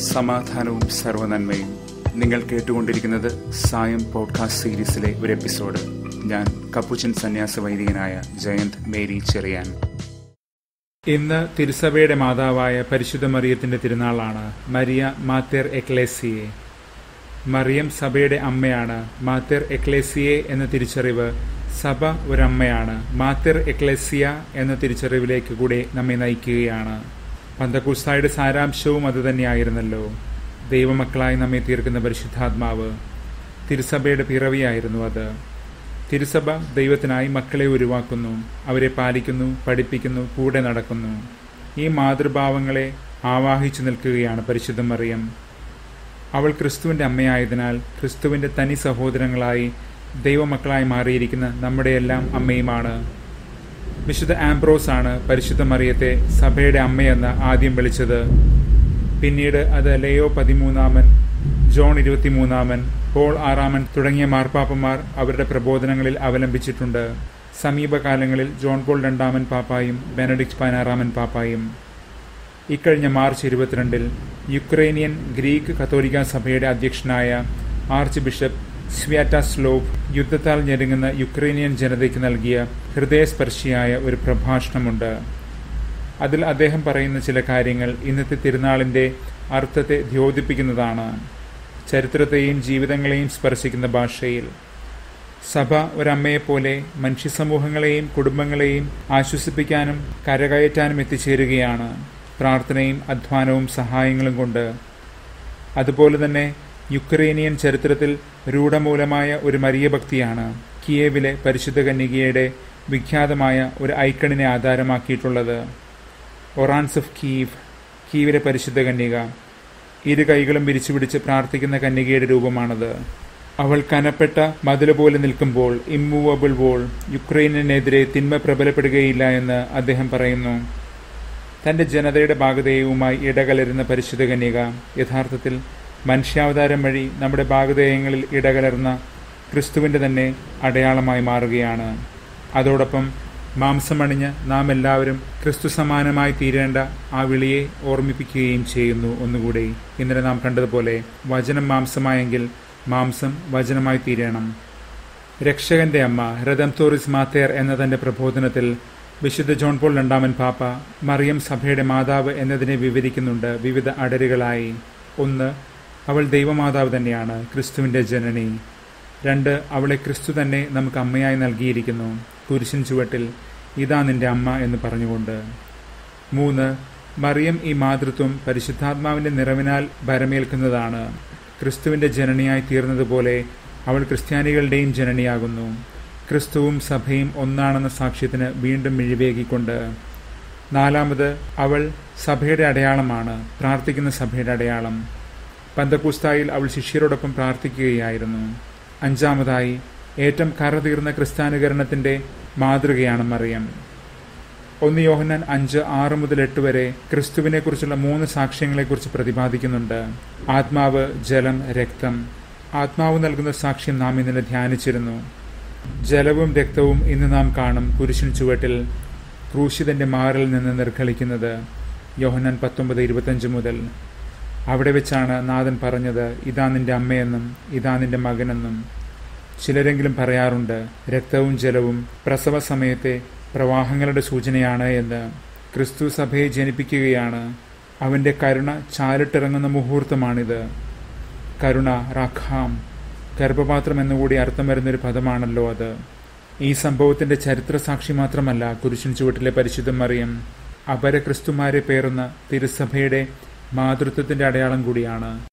സമാധാനവും സർവനന്മയും നിങ്ങൾ കേട്ടുകൊണ്ടിരിക്കുന്നത് സായം പോഡ്കാസ്റ്റ് സീരീസിലെ ഒരു എപ്പിസോഡ് ഞാൻ കപ്പുച്ചൻ സന്യാസ വൈദികനായ ജയന്ത് മേരി ചെറിയാൻ ഇന്ന് തിരുസഭയുടെ മാതാവായ പരിശുദ്ധ മറിയത്തിന്റെ തിരുനാളാണ് മരിയ മാത്തേർ എക്ലേസിയെ മറിയം സഭയുടെ അമ്മയാണ് മാത്തേർ എക്ലേസിയെ എന്ന തിരിച്ചറിവ് സഭ ഒരമ്മയാണ് മാത്തേർ എക്ലേസിയ എന്ന തിരിച്ചറിവിലേക്ക് കൂടെ നമ്മെ നയിക്കുകയാണ് പന്തക്കൂസായുടെ സാരാംശവും അതുതന്നെയായിരുന്നല്ലോ ദൈവമക്കളായി നമ്മെ തീർക്കുന്ന പരിശുദ്ധാത്മാവ് തിരുസഭയുടെ പിറവിയായിരുന്നു അത് തിരുസഭ ദൈവത്തിനായി മക്കളെ ഉരുവാക്കുന്നു അവരെ പാലിക്കുന്നു പഠിപ്പിക്കുന്നു കൂടെ നടക്കുന്നു ഈ മാതൃഭാവങ്ങളെ ആവാഹിച്ചു നിൽക്കുകയാണ് പരിശുദ്ധ മറിയം അവൾ ക്രിസ്തുവിന്റെ അമ്മയായതിനാൽ ക്രിസ്തുവിന്റെ തനി സഹോദരങ്ങളായി ദൈവമക്കളായി മാറിയിരിക്കുന്ന നമ്മുടെയെല്ലാം അമ്മയുമാണ് വിശുദ്ധ ആംബ്രോസ് ആണ് പരിശുദ്ധ മറിയത്തെ സഭയുടെ അമ്മയെന്ന് ആദ്യം വിളിച്ചത് പിന്നീട് അത് ലയോ പതിമൂന്നാമൻ ജോൺ ഇരുപത്തിമൂന്നാമൻ പോൾ ആറാമൻ തുടങ്ങിയ മാർപ്പാപ്പമാർ അവരുടെ പ്രബോധനങ്ങളിൽ അവലംബിച്ചിട്ടുണ്ട് സമീപകാലങ്ങളിൽ ജോൺ പോൾ രണ്ടാമൻ പാപ്പായും ബെനഡിക്ട് പതിനാറാമൻ പാപ്പായും ഇക്കഴിഞ്ഞ മാർച്ച് ഇരുപത്തിരണ്ടിൽ യുക്രൈനിയൻ ഗ്രീക്ക് കത്തോലിക്ക സഭയുടെ അധ്യക്ഷനായ ആർച്ച് ബിഷപ്പ് സ്വിയാറ്റാസ്ലോവ് യുദ്ധത്താൽ ഞെരുങ്ങുന്ന യുക്രൈനിയൻ ജനതയ്ക്ക് നൽകിയ ഹൃദയസ്പർശിയായ ഒരു പ്രഭാഷണമുണ്ട് അതിൽ അദ്ദേഹം പറയുന്ന ചില കാര്യങ്ങൾ ഇന്നത്തെ തിരുനാളിന്റെ അർത്ഥത്തെ ദ്യോതിപ്പിക്കുന്നതാണ് ചരിത്രത്തെയും ജീവിതങ്ങളെയും സ്പർശിക്കുന്ന ഭാഷയിൽ സഭ ഒരമ്മയെപ്പോലെ മനുഷ്യസമൂഹങ്ങളെയും കുടുംബങ്ങളെയും ആശ്വസിപ്പിക്കാനും കരകയറ്റാനും എത്തിച്ചേരുകയാണ് പ്രാർത്ഥനയും അധ്വാനവും സഹായങ്ങളും കൊണ്ട് അതുപോലെ തന്നെ യുക്രൈനിയൻ ചരിത്രത്തിൽ രൂഢമൂലമായ ഒരു മരിയഭക്തിയാണ് കിയേവിലെ പരിശുദ്ധ കന്യകയുടെ വിഖ്യാതമായ ഒരു ഐക്കണിനെ ആധാരമാക്കിയിട്ടുള്ളത് ഒറാൻസ് ഓഫ് കീവ് കീവിലെ പരിശുദ്ധ കന്യക ഇരു കൈകളും വിരിച്ചുപിടിച്ച് പ്രാർത്ഥിക്കുന്ന കന്യകയുടെ രൂപമാണത് അവൾ കനപ്പെട്ട മതില് പോലെ നിൽക്കുമ്പോൾ ഇമ്മൂവബിൾ വോൾ യുക്രൈനിനെതിരെ തിന്മ പ്രബലപ്പെടുകയില്ല എന്ന് അദ്ദേഹം പറയുന്നു തന്റെ ജനതയുടെ ഭാഗധേയവുമായി ഇടകലരുന്ന പരിശുദ്ധ കന്യക യഥാർത്ഥത്തിൽ മനുഷ്യാവതാരം വഴി നമ്മുടെ ഭാഗധേയങ്ങളിൽ ഇടകലർന്ന ക്രിസ്തുവിന്റെ തന്നെ അടയാളമായി മാറുകയാണ് അതോടൊപ്പം മാംസമണിഞ്ഞ് നാം എല്ലാവരും ക്രിസ്തു സമാനമായി തീരേണ്ട ആ വിളിയെ ഓർമ്മിപ്പിക്കുകയും ചെയ്യുന്നു ഒന്നുകൂടി ഇന്നലെ നാം കണ്ടതുപോലെ വചനം മാംസമായെങ്കിൽ മാംസം വചനമായി തീരണം രക്ഷകന്റെ അമ്മ രഥം തോറിസ് മാത്തേർ എന്ന തന്റെ പ്രബോധനത്തിൽ വിശുദ്ധ ജോൺ പോൾ രണ്ടാമൻ പാപ്പ മറിയം സഭയുടെ മാതാവ് എന്നതിനെ വിവരിക്കുന്നുണ്ട് വിവിധ അടരുകളായി ഒന്ന് അവൾ ദൈവമാതാവ് തന്നെയാണ് ക്രിസ്തുവിന്റെ ജനനി രണ്ട് അവളെ ക്രിസ്തു തന്നെ നമുക്ക് അമ്മയായി നൽകിയിരിക്കുന്നു കുരിശിൻ ചുവട്ടിൽ ഇതാ നിന്റെ അമ്മ എന്ന് പറഞ്ഞുകൊണ്ട് മൂന്ന് മറിയം ഈ മാതൃത്വം പരിശുദ്ധാത്മാവിന്റെ നിറവിനാൽ ഭരമേൽക്കുന്നതാണ് ക്രിസ്തുവിന്റെ ജനനിയായി തീർന്നതുപോലെ അവൾ ക്രിസ്ത്യാനികളുടെയും ജനനിയാകുന്നു ക്രിസ്തുവും സഭയും ഒന്നാണെന്ന സാക്ഷ്യത്തിന് വീണ്ടും മിഴിവേകിക്കൊണ്ട് നാലാമത് അവൾ സഭയുടെ അടയാളമാണ് പ്രാർത്ഥിക്കുന്ന സഭയുടെ അടയാളം പന്തക്കൂസ്തായിൽ അവൾ ശിഷ്യരോടൊപ്പം പ്രാർത്ഥിക്കുകയായിരുന്നു അഞ്ചാമതായി ഏറ്റവും കറതീർന്ന ക്രിസ്ത്യാനുകരണത്തിന്റെ മാതൃകയാണ് മറിയം ഒന്ന് യോഹന്നാൻ അഞ്ച് ആറ് മുതൽ എട്ട് വരെ ക്രിസ്തുവിനെക്കുറിച്ചുള്ള മൂന്ന് സാക്ഷ്യങ്ങളെക്കുറിച്ച് പ്രതിപാദിക്കുന്നുണ്ട് ആത്മാവ് ജലം രക്തം ആത്മാവ് നൽകുന്ന സാക്ഷ്യം നാം ഇന്നലെ ധ്യാനിച്ചിരുന്നു ജലവും രക്തവും ഇന്ന് നാം കാണും കുരിശിൻ ചുവട്ടിൽ ക്രൂശിതന്റെ മാറിൽ നിന്ന് നിർഗളിക്കുന്നത് യോഹന്നാൻ പത്തൊമ്പത് ഇരുപത്തഞ്ച് മുതൽ അവിടെ വെച്ചാണ് നാഥൻ പറഞ്ഞത് ഇതാ നിന്റെ അമ്മയെന്നും ഇതാ നിന്റെ മകനെന്നും ചിലരെങ്കിലും പറയാറുണ്ട് രക്തവും ജലവും പ്രസവ സമയത്തെ പ്രവാഹങ്ങളുടെ സൂചനയാണ് എന്ന് ക്രിസ്തു സഭയെ ജനിപ്പിക്കുകയാണ് അവന്റെ കരുണ ചാലിട്ടിറങ്ങുന്ന മുഹൂർത്തമാണിത് കരുണ റഖാം ഗർഭപാത്രം എന്നുകൂടി അർത്ഥം വരുന്നൊരു പദമാണല്ലോ അത് ഈ സംഭവത്തിന്റെ ചരിത്ര സാക്ഷി മാത്രമല്ല കുരിശിൻ ചുവട്ടിലെ പരിശുദ്ധം മറിയം അപര ക്രിസ്തുമാരെ പേറുന്ന തിരുസഭയുടെ മാതൃത്വത്തിന്റെ അടയാളം കൂടിയാണ്